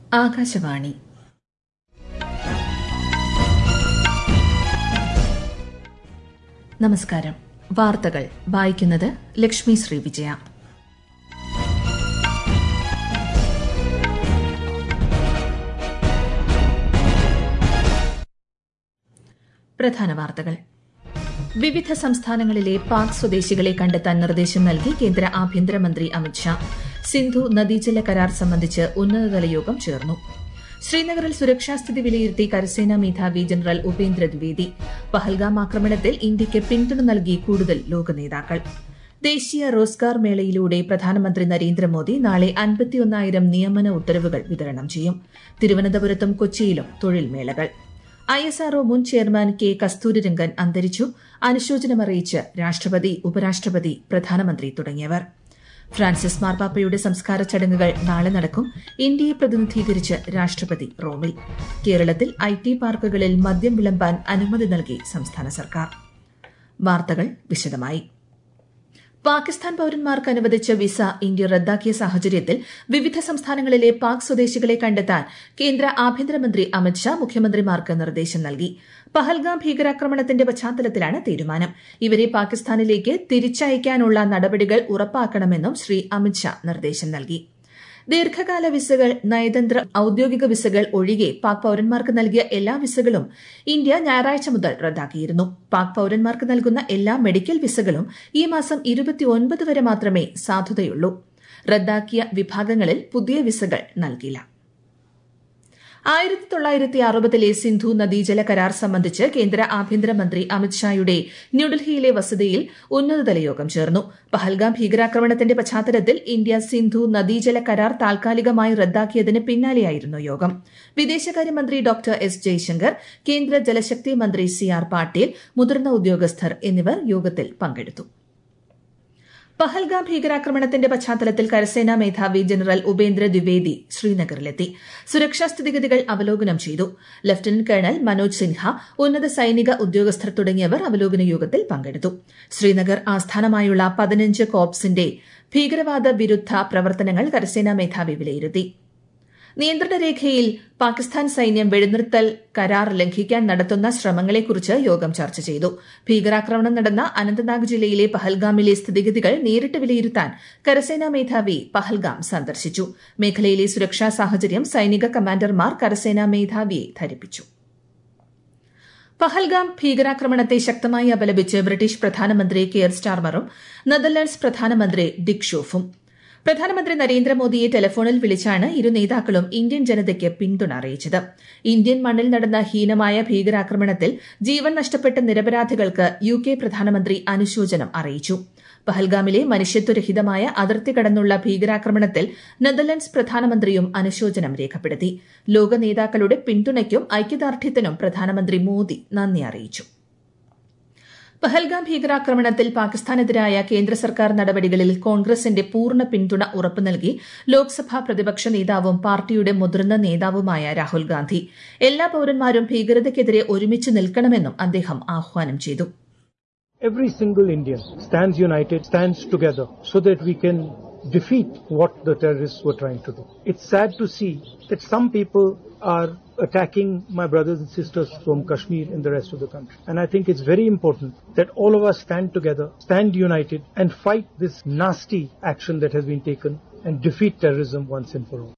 ആകാശവാണി നമസ്കാരം വാർത്തകൾ വായിക്കുന്നത് ലക്ഷ്മി ശ്രീ വിജയ പ്രധാന വാർത്തകൾ വിവിധ സംസ്ഥാനങ്ങളിലെ പാക് സ്വദേശികളെ കണ്ടെത്താൻ നിർദ്ദേശം നൽകി കേന്ദ്ര ആഭ്യന്തരമന്ത്രി അമിത്ഷാ സിന്ധു നദീജല കരാർ സംബന്ധിച്ച് ഉന്നതതല യോഗം ചേർന്നു ശ്രീനഗറിൽ സുരക്ഷാസ്ഥിതി വിലയിരുത്തി കരസേനാ മേധാവി ജനറൽ ഉപേന്ദ്ര ദ്വിവേദി പഹൽഗാം ആക്രമണത്തിൽ ഇന്ത്യയ്ക്ക് പിന്തുണ നൽകി കൂടുതൽ ലോക നേതാക്കൾ ദേശീയ റോസ്ഗാർ മേളയിലൂടെ പ്രധാനമന്ത്രി നരേന്ദ്രമോദി നാളെ അൻപത്തിയൊന്നായിരം നിയമന ഉത്തരവുകൾ വിതരണം ചെയ്യും തിരുവനന്തപുരത്തും കൊച്ചിയിലും തൊഴിൽ മേളകൾ ഐ എസ് ആർഒ മുൻ ചെയർമാൻ കെ കസ്തൂരിരംഗൻ അന്തരിച്ചു അനുശോചനമറിയിച്ച് രാഷ്ട്രപതി ഉപരാഷ്ട്രപതി പ്രധാനമന്ത്രി തുടങ്ങിയവർ ഫ്രാൻസിസ് മാർപ്പാപ്പയുടെ സംസ്കാര ചടങ്ങുകൾ നാളെ നടക്കും ഇന്ത്യയെ പ്രതിനിധീകരിച്ച് രാഷ്ട്രപതി റോമിൽ കേരളത്തിൽ ഐ ടി പാർക്കുകളിൽ മദ്യം വിളമ്പാൻ അനുമതി നൽകി സംസ്ഥാന സർക്കാർ വാർത്തകൾ വിശദമായി പാകിസ്ഥാൻ പൌരന്മാർക്ക് അനുവദിച്ച വിസ ഇന്ത്യ റദ്ദാക്കിയ സാഹചര്യത്തിൽ വിവിധ സംസ്ഥാനങ്ങളിലെ പാക് സ്വദേശികളെ കണ്ടെത്താൻ കേന്ദ്ര ആഭ്യന്തരമന്ത്രി അമിത്ഷാ മുഖ്യമന്ത്രിമാർക്ക് നിർദ്ദേശം നൽകി പഹൽഗാം ഭീകരാക്രമണത്തിന്റെ പശ്ചാത്തലത്തിലാണ് തീരുമാനം ഇവരെ പാകിസ്ഥാനിലേക്ക് തിരിച്ചയക്കാനുള്ള നടപടികൾ ഉറപ്പാക്കണമെന്നും ശ്രീ അമിത്ഷാ നിർദ്ദേശം നൽകി ദീർഘകാല വിസകൾ നയതന്ത്ര ഔദ്യോഗിക വിസകൾ ഒഴികെ പാക് പൌരന്മാർക്ക് നൽകിയ എല്ലാ വിസകളും ഇന്ത്യ ഞായറാഴ്ച മുതൽ റദ്ദാക്കിയിരുന്നു പാക് പൌരന്മാർക്ക് നൽകുന്ന എല്ലാ മെഡിക്കൽ വിസകളും ഈ മാസം ഇരുപത്തിയൊൻപത് വരെ മാത്രമേ സാധുതയുള്ളൂ റദ്ദാക്കിയ വിഭാഗങ്ങളിൽ പുതിയ വിസകൾ നൽകില്ല ആയിരത്തി തൊള്ളായിരത്തി അറുപതിലെ സിന്ധു നദീജല കരാർ സംബന്ധിച്ച് കേന്ദ്ര ആഭ്യന്തരമന്ത്രി അമിത്ഷായുടെ ന്യൂഡൽഹിയിലെ വസതിയിൽ ഉന്നതതല യോഗം ചേർന്നു പഹൽഗാം ഭീകരാക്രമണത്തിന്റെ പശ്ചാത്തലത്തിൽ ഇന്ത്യ സിന്ധു നദീജല കരാർ താൽക്കാലികമായി റദ്ദാക്കിയതിന് പിന്നാലെയായിരുന്നു യോഗം വിദേശകാര്യമന്ത്രി ഡോക്ടർ എസ് ജയശങ്കർ കേന്ദ്ര ജലശക്തി മന്ത്രി സി ആർ പാട്ടീൽ മുതിർന്ന ഉദ്യോഗസ്ഥർ എന്നിവർ യോഗത്തിൽ പങ്കെടുത്തു പഹൽഗാം ഭീകരാക്രമണത്തിന്റെ പശ്ചാത്തലത്തിൽ കരസേനാ മേധാവി ജനറൽ ഉപേന്ദ്ര ദ്വിവേദി ശ്രീനഗറിലെത്തി സുരക്ഷാ സ്ഥിതിഗതികൾ അവലോകനം ചെയ്തു ലഫ്റ്റനന്റ് കേണൽ മനോജ് സിൻഹ ഉന്നത സൈനിക ഉദ്യോഗസ്ഥർ തുടങ്ങിയവർ അവലോകന യോഗത്തിൽ പങ്കെടുത്തു ശ്രീനഗർ ആസ്ഥാനമായുള്ള പതിനഞ്ച് കോപ്സിന്റെ ഭീകരവാദ വിരുദ്ധ പ്രവർത്തനങ്ങൾ കരസേനാ മേധാവി വിലയിരുത്തി നിയന്ത്രണ രേഖയിൽ പാകിസ്ഥാൻ സൈന്യം വെടിനിർത്തൽ കരാർ ലംഘിക്കാൻ നടത്തുന്ന ശ്രമങ്ങളെക്കുറിച്ച് യോഗം ചർച്ച ചെയ്തു ഭീകരാക്രമണം നടന്ന അനന്തനാഗ് ജില്ലയിലെ പഹൽഗാമിലെ സ്ഥിതിഗതികൾ നേരിട്ട് വിലയിരുത്താൻ കരസേനാ മേധാവി പഹൽഗാം സന്ദർശിച്ചു മേഖലയിലെ സുരക്ഷാ സാഹചര്യം സൈനിക കമാൻഡർമാർ കരസേനാ മേധാവിയെ ധരിപ്പിച്ചു പഹൽഗാം ഭീകരാക്രമണത്തെ ശക്തമായി അപലപിച്ച് ബ്രിട്ടീഷ് പ്രധാനമന്ത്രി കെയർ സ്റ്റാർമറും നെതർലൻഡ്സ് പ്രധാനമന്ത്രി ഡിക് ഷോഫും പ്രധാനമന്ത്രി നരേന്ദ്രമോദിയെ ടെലഫോണിൽ വിളിച്ചാണ് ഇരു നേതാക്കളും ഇന്ത്യൻ ജനതയ്ക്ക് പിന്തുണ അറിയിച്ചത് ഇന്ത്യൻ മണ്ണിൽ നടന്ന ഹീനമായ ഭീകരാക്രമണത്തിൽ ജീവൻ നഷ്ടപ്പെട്ട നിരപരാധികൾക്ക് യു കെ പ്രധാനമന്ത്രി അനുശോചനം അറിയിച്ചു പഹൽഗാമിലെ മനുഷ്യത്വരഹിതമായ അതിർത്തി കടന്നുള്ള ഭീകരാക്രമണത്തിൽ നെതർലൻഡ്സ് പ്രധാനമന്ത്രിയും അനുശോചനം രേഖപ്പെടുത്തി ലോക നേതാക്കളുടെ പിന്തുണയ്ക്കും ഐക്യദാർഢ്യത്തിനും പ്രധാനമന്ത്രി മോദി നന്ദി അറിയിച്ചു പഹൽഗാം ഭീകരാക്രമണത്തിൽ പാകിസ്ഥാനെതിരായ കേന്ദ്ര സർക്കാർ നടപടികളിൽ കോൺഗ്രസിന്റെ പൂർണ്ണ പിന്തുണ ഉറപ്പു നൽകി ലോക്സഭാ പ്രതിപക്ഷ നേതാവും പാർട്ടിയുടെ മുതിർന്ന നേതാവുമായ രാഹുൽ ഗാന്ധി എല്ലാ പൌരന്മാരും ഭീകരതയ്ക്കെതിരെ ഒരുമിച്ച് നിൽക്കണമെന്നും അദ്ദേഹം ആഹ്വാനം ചെയ്തു Every single Indian stands united, stands together so that we can defeat what the terrorists were trying to do. It's sad to see that some people are attacking my brothers and sisters from Kashmir and the rest of the country. And I think it's very important that all of us stand together, stand united, and fight this nasty action that has been taken and defeat terrorism once and for all.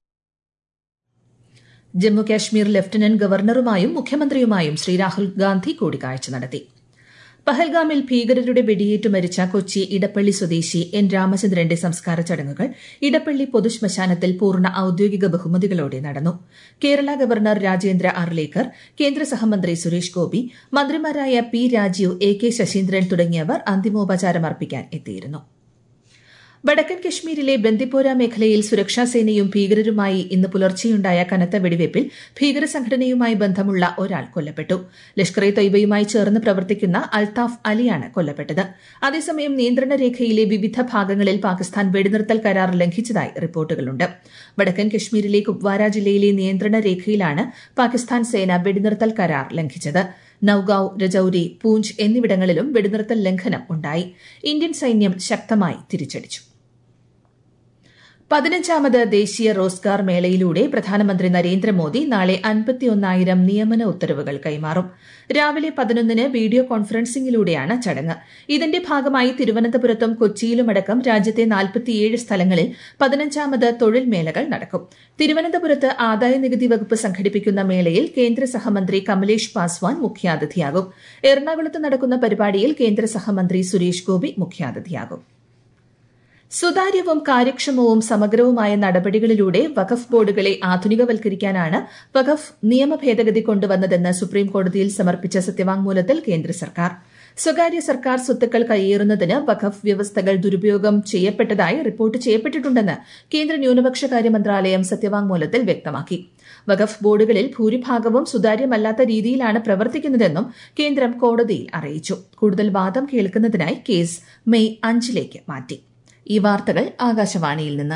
Jammu Kashmir lieutenant ഗവർണറുമായും മുഖ്യമന്ത്രിയുമായും ശ്രീ രാഹുൽ ഗാന്ധി കൂടിക്കാഴ്ച നടത്തി പഹൽഗാമിൽ ഭീകരരുടെ വെടിയേറ്റു മരിച്ച കൊച്ചി ഇടപ്പള്ളി സ്വദേശി N രാമചന്ദ്രന്റെ സംസ്കാര ചടങ്ങുകൾ ഇടപ്പള്ളി പൊതുശ്മശാനത്തിൽ പൂർണ്ണ ഔദ്യോഗിക ബഹുമതികളോടെ നടന്നു കേരള ഗവർണർ രാജേന്ദ്ര അർലേക്കർ കേന്ദ്ര സഹമന്ത്രി സുരേഷ് ഗോപി മന്ത്രിമാരായ P Rajeev A K Saseendran തുടങ്ങിയവർ അന്തിമോപചാരം അർപ്പിക്കാൻ എത്തിയിരുന്നു വടക്കൻ കശ്മീരിലെ ബന്ദിപ്പോര മേഖലയിൽ സുരക്ഷാസേനയും ഭീകരരുമായി ഇന്ന് പുലർച്ചെയുണ്ടായ കനത്ത വെടിവയ്പിൽ ഭീകര സംഘടനയുമായി ബന്ധമുള്ള ഒരാൾ കൊല്ലപ്പെട്ടു ലഷ്കർ ഇ തൊയ്ബയുമായി ചേർന്ന് പ്രവർത്തിക്കുന്ന അൽതാഫ് അലിയാണ് കൊല്ലപ്പെട്ടത് അതേസമയം നിയന്ത്രണ രേഖയിലെ വിവിധ ഭാഗങ്ങളിൽ പാകിസ്ഥാൻ വെടിനിർത്തൽ കരാർ ലംഘിച്ചതായി റിപ്പോർട്ടുകളുണ്ട് വടക്കൻ കശ്മീരിലെ കുപ്വാര ജില്ലയിലെ നിയന്ത്രണ രേഖയിലാണ് പാകിസ്ഥാൻ സേന വെടിനിർത്തൽ കരാർ ലംഘിച്ചത് നൌഗാവ് രജൌരി പൂഞ്ച് എന്നിവിടങ്ങളിലും വെടിനിർത്തൽ ലംഘനം ഉണ്ടായി ഇന്ത്യൻ സൈന്യം ശക്തമായി തിരിച്ചടിച്ചു പതിനഞ്ചാമത് ദേശീയ റോസ്ഗാർ മേളയിലൂടെ പ്രധാനമന്ത്രി നരേന്ദ്രമോദി നാളെ അൻപത്തിയൊന്നായിരം നിയമന ഉത്തരവുകൾ കൈമാറും രാവിലെ പതിനൊന്നിന് വീഡിയോ കോൺഫറൻസിംഗിലൂടെയാണ് ചടങ്ങ് ഇതിന്റെ ഭാഗമായി തിരുവനന്തപുരത്തും കൊച്ചിയിലുമടക്കം രാജ്യത്തെ നാൽപ്പത്തിയേഴ് സ്ഥലങ്ങളിൽ പതിനഞ്ചാമത് തൊഴിൽ മേളകൾ നടക്കും തിരുവനന്തപുരത്ത് ആദായനികുതി വകുപ്പ് സംഘടിപ്പിക്കുന്ന മേളയിൽ കേന്ദ്ര സഹമന്ത്രി കമലേഷ് പാസ്വാൻ മുഖ്യാതിഥിയാകും എറണാകുളത്ത് നടക്കുന്ന പരിപാടിയിൽ കേന്ദ്ര സഹമന്ത്രി സുരേഷ് ഗോപി മുഖ്യാതിഥിയാകും സുതാര്യവും കാര്യക്ഷമവും സമഗ്രവുമായ നടപടികളിലൂടെ വഖഫ് ബോർഡുകളെ ആധുനികവൽക്കരിക്കാനാണ് വഖഫ് നിയമ ഭേദഗതി കൊണ്ടുവന്നതെന്ന് സുപ്രീം കോടതിയിൽ സമർപ്പിച്ച സത്യവാങ്മൂലത്തിൽ കേന്ദ്ര സർക്കാർ സ്വകാര്യ സർക്കാർ സ്വത്തുക്കൾ കയ്യേറുന്നതിന് വഖഫ് വ്യവസ്ഥകൾ ദുരുപയോഗം ചെയ്യപ്പെട്ടതായി റിപ്പോർട്ട് ചെയ്യപ്പെട്ടിട്ടുണ്ടെന്ന് കേന്ദ്ര ന്യൂനപക്ഷകാര്യ മന്ത്രാലയം സത്യവാങ്മൂലത്തിൽ വ്യക്തമാക്കി വഖഫ് ബോർഡുകളിൽ ഭൂരിഭാഗവും സുതാര്യമല്ലാത്ത രീതിയിലാണ് പ്രവർത്തിക്കുന്നതെന്നും കേന്ദ്രം കോടതിയിൽ അറിയിച്ചു കൂടുതൽ വാദം കേൾക്കുന്നതിനായി കേസ് മെയ് അഞ്ചിലേക്ക് മാറ്റി ഈ വാർത്തകൾ ആകാശവാണിയിൽ നിന്ന്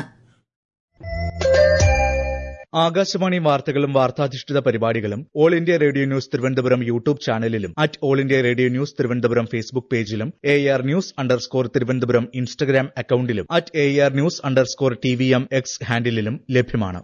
ആകാശവാണി വാർത്തകളും വാർത്താധിഷ്ഠിത പരിപാടികളും all India radio news Thiruvananthapuram YouTube ചാനലിലും at all India radio news Thiruvananthapuram Facebook പേജിലും A R news underscore Thiruvananthapuram Instagram അക്കൌണ്ടിലും at A R news underscore T V M X ഹാൻഡിലും ലഭ്യമാണ്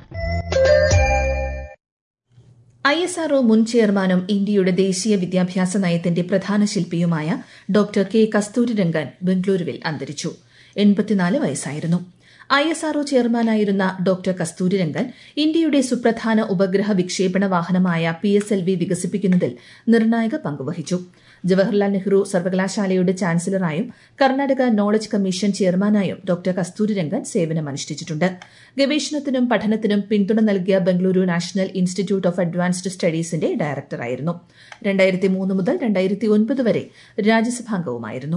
ഐ എസ് ആർഒ മുൻ ചെയർമാനും ഇന്ത്യയുടെ ദേശീയ വിദ്യാഭ്യാസ നയത്തിന്റെ പ്രധാന ശില്പിയുമായ ഡോക്ടർ കെ കസ്തൂരിരംഗൻ ബംഗളൂരുവിൽ അന്തരിച്ചു എൺപത്തിനാല് വയസ്സായിരുന്നു ഐ എസ് ആർഒ ചെയർമാനായിരുന്ന ഡോക്ടർ കസ്തൂരിരംഗൻ ഇന്ത്യയുടെ സുപ്രധാന ഉപഗ്രഹ വിക്ഷേപണ വാഹനമായ പി എസ് എൽ വി വികസിപ്പിക്കുന്നതിൽ നിർണായക പങ്കുവഹിച്ചു ജവഹർലാൽ നെഹ്റു സർവകലാശാലയുടെ ചാൻസലറായും കർണാടക നോളജ് കമ്മീഷൻ ചെയർമാനായും ഡോക്ടർ കസ്തൂരിരംഗൻ സേവനമനുഷ്ഠിച്ചിട്ടുണ്ട് ഗവേഷണത്തിനും പഠനത്തിനും പിന്തുണ നൽകിയ Bengaluru national institute of advanced സ്റ്റഡീസിന്റെ ഡയറക്ടറായിരുന്നു രണ്ടായിരത്തി മൂന്ന് മുതൽ രണ്ടായിരത്തി ഒൻപത് വരെ രാജ്യസഭാംഗവുമായിരുന്നു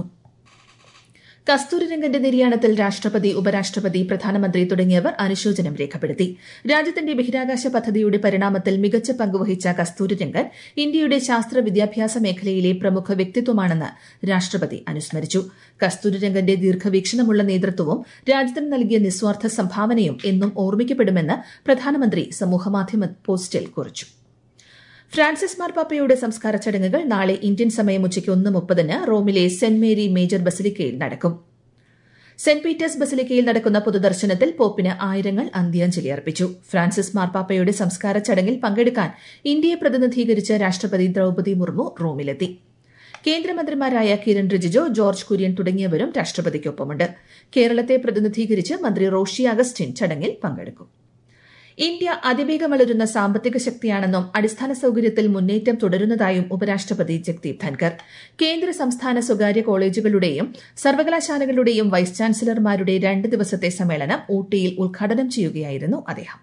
കസ്തൂരിരംഗന്റെ നിര്യാണത്തിൽ രാഷ്ട്രപതി ഉപരാഷ്ട്രപതി പ്രധാനമന്ത്രി തുടങ്ങിയവർ അനുശോചനം രേഖപ്പെടുത്തി രാജ്യത്തിന്റെ ബഹിരാകാശ പദ്ധതിയുടെ പരിണാമത്തിൽ മികച്ച പങ്കുവഹിച്ച കസ്തൂരിരംഗൻ ഇന്ത്യയുടെ ശാസ്ത്ര വിദ്യാഭ്യാസ മേഖലയിലെ പ്രമുഖ വ്യക്തിത്വമാണെന്ന് രാഷ്ട്രപതി അനുസ്മരിച്ചു കസ്തൂരിരംഗന്റെ ദീർഘവീക്ഷണമുള്ള നേതൃത്വവും രാജ്യത്തിന് നൽകിയ നിസ്വാർത്ഥ സംഭാവനയും എന്നും ഓർമ്മിക്കപ്പെടുമെന്ന് പ്രധാനമന്ത്രി സമൂഹമാധ്യമ പോസ്റ്റിൽ കുറിച്ചു ഫ്രാൻസിസ് മാർപ്പാപ്പയുടെ സംസ്കാര ചടങ്ങുകൾ നാളെ ഇന്ത്യൻ സമയം ഉച്ചയ്ക്ക് ഒന്ന് മുപ്പതിന് റോമിലെ സെന്റ് മേരി മേജർ ബസിലിക്കയിൽ നടക്കും സെന്റ് പീറ്റേഴ്സ് ബസിലിക്കയിൽ നടക്കുന്ന പൊതുദർശനത്തിൽ പോപ്പിന് ആയിരങ്ങൾ അന്ത്യാഞ്ജലി അർപ്പിച്ചു ഫ്രാൻസിസ് മാർപ്പാപ്പയുടെ സംസ്കാര ചടങ്ങിൽ പങ്കെടുക്കാൻ ഇന്ത്യയെ പ്രതിനിധീകരിച്ച രാഷ്ട്രപതി ദ്രൌപതി മുർമു റോമിലെത്തി കേന്ദ്രമന്ത്രിമാരായ കിരൺ റിജിജു ജോർജ് കുര്യൻ തുടങ്ങിയവരും രാഷ്ട്രപതിക്കൊപ്പമുണ്ട് കേരളത്തെ പ്രതിനിധീകരിച്ച് മന്ത്രി റോഷി അഗസ്റ്റിൻ ചടങ്ങിൽ പങ്കെടുക്കും ഇന്ത്യ അതിവേഗം വളരുന്ന സാമ്പത്തിക ശക്തിയാണെന്നും അടിസ്ഥാന സൌകര്യത്തിൽ മുന്നേറ്റം തുടരുന്നതായും ഉപരാഷ്ട്രപതി ജഗ്ദീപ് ധൻകർ കേന്ദ്ര സംസ്ഥാന സ്വകാര്യ കോളേജുകളുടെയും സർവകലാശാലകളുടെയും വൈസ് ചാൻസലർമാരുടെ രണ്ട് ദിവസത്തെ സമ്മേളനം ഊട്ടിയിൽ ഉദ്ഘാടനം ചെയ്യുകയായിരുന്നു അദ്ദേഹം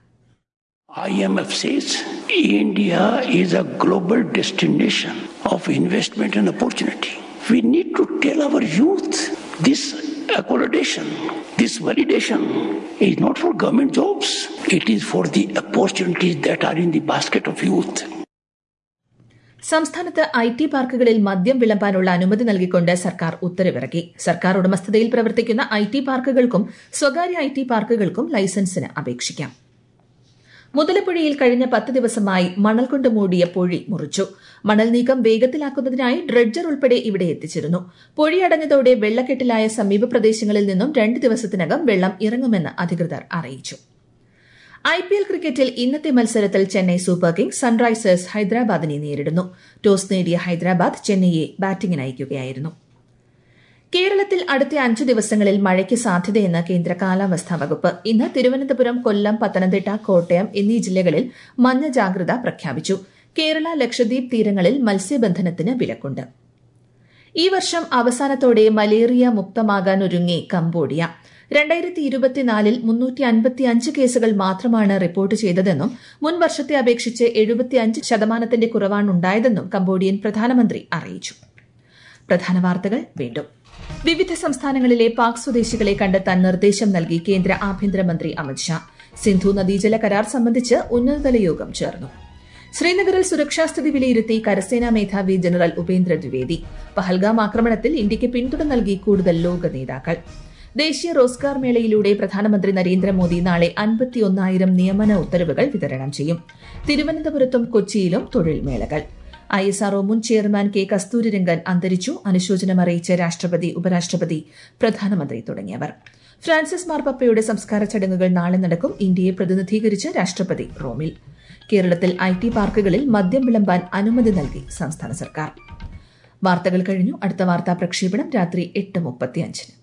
IMF says India is a global destination of investment and opportunity. We need to tell our youth this accreditation, this validation is not for government jobs. It is for the opportunities that are in the basket of youth. സംസ്ഥാനത്ത് I T പാർക്കുകളിൽ മദ്യം വിളമ്പാനുള്ള അനുമതി നൽകിക്കൊണ്ട് സർക്കാർ ഉത്തരവിറക്കി സർക്കാർ ഉടമസ്ഥതയിൽ പ്രവർത്തിക്കുന്ന ഐ ടി പാർക്കുകൾക്കും സ്വകാര്യ ഐ ടി പാർക്കുകൾക്കും ലൈസൻസിന് അപേക്ഷിക്കാം മുതലപ്പുഴയിൽ കഴിഞ്ഞ പത്ത് ദിവസമായി മണൽ കൊണ്ട് മൂടിയ പൊഴി മുറിച്ചു മണൽ നീക്കം വേഗത്തിലാക്കുന്നതിനായി ഡ്രഡ്ജർ ഉൾപ്പെടെ ഇവിടെ എത്തിച്ചിരുന്നു പൊഴി അടഞ്ഞതോടെ വെള്ളക്കെട്ടിലായ സമീപ പ്രദേശങ്ങളിൽ നിന്നും രണ്ട് ദിവസത്തിനകം വെള്ളം ഇറങ്ങുമെന്ന് അധികൃതർ അറിയിച്ചു ഐ പി എൽ ക്രിക്കറ്റിൽ ഇന്നത്തെ മത്സരത്തിൽ ചെന്നൈ സൂപ്പർ കിങ്സ് സൺറൈസേഴ്സ് ഹൈദരാബാദിനെ നേരിടുന്നു ടോസ് നേടിയ ഹൈദരാബാദ് ചെന്നൈയെ ബാറ്റിംഗിന് അയക്കുകയായിരുന്നു കേരളത്തിൽ അടുത്ത അഞ്ചു ദിവസങ്ങളിൽ മഴയ്ക്ക് സാധ്യതയെന്ന് കേന്ദ്ര കാലാവസ്ഥാ വകുപ്പ് ഇന്ന് തിരുവനന്തപുരം കൊല്ലം പത്തനംതിട്ട കോട്ടയം എന്നീ ജില്ലകളിൽ മഞ്ഞ ജാഗ്രത പ്രഖ്യാപിച്ചു കേരള ലക്ഷദ്വീപ് തീരങ്ങളിൽ മത്സ്യബന്ധനത്തിന് വിലക്കുണ്ട് ഈ വർഷം അവസാനത്തോടെ മലേറിയ മുക്തമാകാൻ ഒരുങ്ങി കംബോഡിയ രണ്ടായിരത്തി ഇരുപത്തിനാലിൽ മുന്നൂറ്റി അൻപത്തിയഞ്ച് കേസുകൾ മാത്രമാണ് റിപ്പോർട്ട് ചെയ്തതെന്നും മുൻ വർഷത്തെ അപേക്ഷിച്ച് എഴുപത്തിയഞ്ച് ശതമാനത്തിന്റെ കുറവാണുണ്ടായതെന്നും കംബോഡിയൻ പ്രധാനമന്ത്രി അറിയിച്ചു പ്രധാന വാർത്തകൾ വീണ്ടും വിവിധ സംസ്ഥാനങ്ങളിലെ പാക് സ്വദേശികളെ കണ്ടെത്താൻ നിർദ്ദേശം നൽകി കേന്ദ്ര ആഭ്യന്തരമന്ത്രി അമിത്ഷാ സിന്ധു നദീജല കരാർ സംബന്ധിച്ച് ഉന്നതതല യോഗം ചേർന്നു ശ്രീനഗറിൽ സുരക്ഷാസ്ഥിതി വിലയിരുത്തി കരസേനാ മേധാവി ജനറൽ ഉപേന്ദ്ര ദ്വിവേദി പഹൽഗാം ആക്രമണത്തിൽ ഇന്ത്യയ്ക്ക് പിന്തുണ നൽകി കൂടുതൽ ലോക നേതാക്കൾ ദേശീയ റോസ്ഗാർ മേളയിലൂടെ പ്രധാനമന്ത്രി നരേന്ദ്രമോദി നാളെ അൻപത്തിയൊന്നായിരം നിയമന ഉത്തരവുകൾ വിതരണം ചെയ്യും തിരുവനന്തപുരത്തും കൊച്ചിയിലും തൊഴിൽ മേളകൾ ഐ എസ് ആർഒ മുൻ ചെയർമാൻ കെ കസ്തൂരിരംഗൻ അന്തരിച്ചു അനുശോചനം അറിയിച്ച രാഷ്ട്രപതി ഉപരാഷ്ട്രപതി പ്രധാനമന്ത്രി തുടങ്ങിയവർ ഫ്രാൻസിസ് മാർപ്പപ്പയുടെ സംസ്കാര ചടങ്ങുകൾ നാളെ നടക്കും ഇന്ത്യയെ പ്രതിനിധീകരിച്ച് രാഷ്ട്രപതി റോമിൽ കേരളത്തിൽ ഐ ടി പാർക്കുകളിൽ മദ്യം വിളമ്പാൻ അനുമതി നൽകി സംസ്ഥാന സർക്കാർ വാർത്തകൾ കഴിഞ്ഞു അടുത്ത വാർത്താ പ്രക്ഷേപണം രാത്രി എട്ട് മുപ്പത്തിയഞ്ചിന്